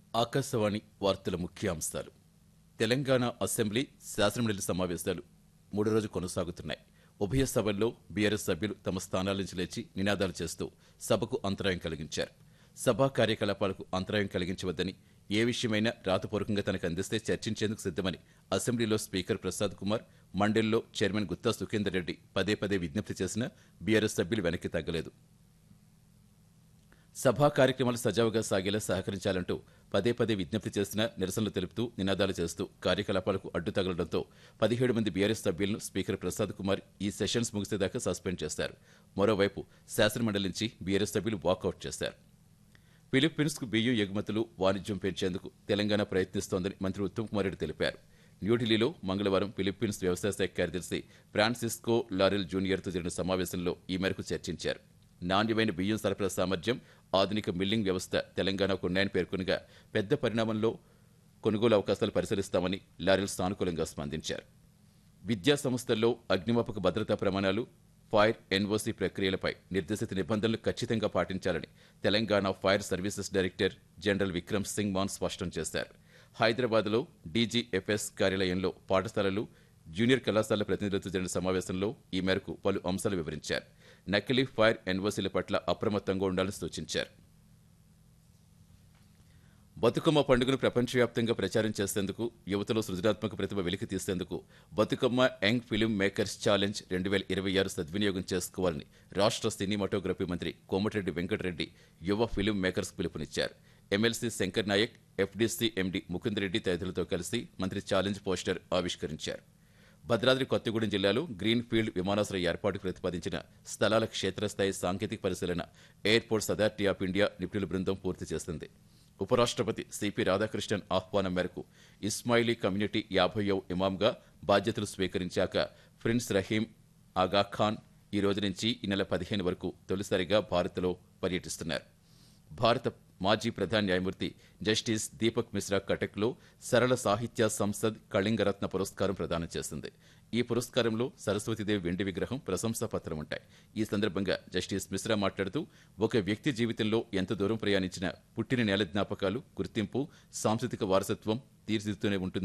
ఆకాశవాణి వార్తల ముఖ్యాంశాలు తెలంగాణ అసెంబ్లీ శాసనమండలి సమావేశాలు మూడో రోజు కొనసాగుతున్నాయి ఉభయ సభల్లో బీఆర్ఎస్ సభ్యులు తమ స్థానాల నుంచి లేచి నినాదాలు చేస్తూ సభకు అంతరాయం కలిగించారు సభా కార్యకలాపాలకు అంతరాయం కలిగించవద్దని ఏ విషయమైనా రాతపూర్వకంగా తనకు అందిస్తే చర్చించేందుకు సిద్దమని అసెంబ్లీలో స్పీకర్ ప్రసాద్ కుమార్ మండలిలో చైర్మన్ గుత్తా సుఖేందర్ రెడ్డి పదే పదే విజ్ఞప్తి చేసినా బీఆర్ఎస్ సభ్యులు వెనక్కి తగ్గలేదు సభా కార్యక్రమాలు సజావుగా సాగేలా సహకరించాలంటూ పదే పదే విజ్ఞప్తి చేసిన నిరసనలు తెలుపుతూ నినాదాలు చేస్తూ కార్యకలాపాలకు అడ్డు తగలడంతో పదిహేడు మంది బీఆర్ఎస్ సభ్యులను స్పీకర్ ప్రసాద్ కుమార్ ఈ సెషన్స్ ముగిసేదాకా సస్పెండ్ చేశారు మరోవైపు శాసనమండలి నుంచి బీఆర్ఎస్ సభ్యులు వాకౌట్ చేశారు ఫిలిప్పీన్స్కు బియ్యం ఎగుమతులు వాణిజ్యం పెంచేందుకు తెలంగాణ ప్రయత్నిస్తోందని మంత్రి ఉత్తమ్ కుమార్ రెడ్డి తెలిపారు న్యూఢిల్లీలో మంగళవారం ఫిలిప్పీన్స్ వ్యవసాయ శాఖ కార్యదర్శి ఫ్రాన్సిస్కో లారెల్ జూనియర్తో జరిగిన సమావేశంలో ఈ మేరకు చర్చించారు నాణ్యమైన బియ్యం సరఫరా సామర్థ్యం ఆధునిక మిల్లింగ్ వ్యవస్థ తెలంగాణకు ఉన్నాయని పేర్కొనగా పెద్ద పరిణామంలో కొనుగోలు అవకాశాలు పరిశీలిస్తామని లారెల్ సానుకూలంగా స్పందించారు విద్యా సంస్థల్లో అగ్నిమాపక భద్రతా ప్రమాణాలు ఫైర్ ఎన్ఓసీ ప్రక్రియలపై నిర్దేశిత నిబంధనలు ఖచ్చితంగా పాటించాలని Telangana fire services director general Vikram Singh Mann స్పష్టం చేశారు హైదరాబాద్లో డీజీఎఫ్ఎస్ కార్యాలయంలో పాఠశాలలు జూనియర్ కళాశాల ప్రతినిధులతో జరిగిన సమావేశంలో ఈ మేరకు పలు అంశాలు వివరించారు నకిలీ ఫైర్ ఎన్ఓసీల పట్ల అప్రమత్తంగా ఉండాలని సూచించారు బతుకమ్మ పండుగను ప్రపంచవ్యాప్తంగా ప్రచారం చేసేందుకు యువతలో సృజనాత్మక ప్రతిభ వెలికి తీసేందుకు Bathukamma young film makers challenge రెండు వేల ఇరవై ఆరు సద్వినియోగం చేసుకోవాలని రాష్ట్ర సినిమాటోగ్రఫీ మంత్రి కోమటిరెడ్డి వెంకటరెడ్డి యువ ఫిలిం మేకర్స్ పిలుపునిచ్చారు MLC Shankar Naik FDC MD Mukundareddy తదితరులతో కలిసి మంత్రి ఛాలెంజ్ పోస్టర్ ఆవిష్కరించారు భద్రాద్రి కొత్తగూడెం జిల్లాలో గ్రీన్ ఫీల్డ్ విమానాశ్రయ ఏర్పాటుకు ప్రతిపాదించిన స్థలాల క్షేత్రస్థాయి సాంకేతిక పరిశీలన ఎయిర్పోర్ట్స్ అథారిటీ ఆఫ్ ఇండియా నిపుణుల బృందం పూర్తి చేసింది ఉపరాష్ట్రపతి సిపి రాధాకృష్ణన్ ఆహ్వానం మేరకు ఇస్మాయిలీ కమ్యూనిటీ యాభైవ ఇమాంగా బాధ్యతలు స్వీకరించాక ప్రిన్స్ రహీం ఆగా ఖాన్ ఈ రోజు నుంచి ఈ నెల పదిహేను వరకు తొలిసారిగా భారత్లో పర్యటిస్తున్నారు భారత మాజీ ప్రధాన న్యాయమూర్తి జస్టిస్ దీపక్ మిశ్రా కటక్లో సరళ సాహిత్య సంసద్ కళింగరత్న పురస్కారం ప్రదానం చేసింది ఈ పురస్కారంలో సరస్వతీదేవి వెండి విగ్రహం ప్రశంసా పత్రం ఉంటాయి ఈ సందర్భంగా జస్టిస్ మిశ్రా మాట్లాడుతూ ఒక వ్యక్తి జీవితంలో ఎంత దూరం ప్రయాణించినా పుట్టిన నేల జ్ఞాపకాలు గుర్తింపు సాంస్కృతిక వారసత్వం తీర్చిదిద్దుతూనే ఉంటుంది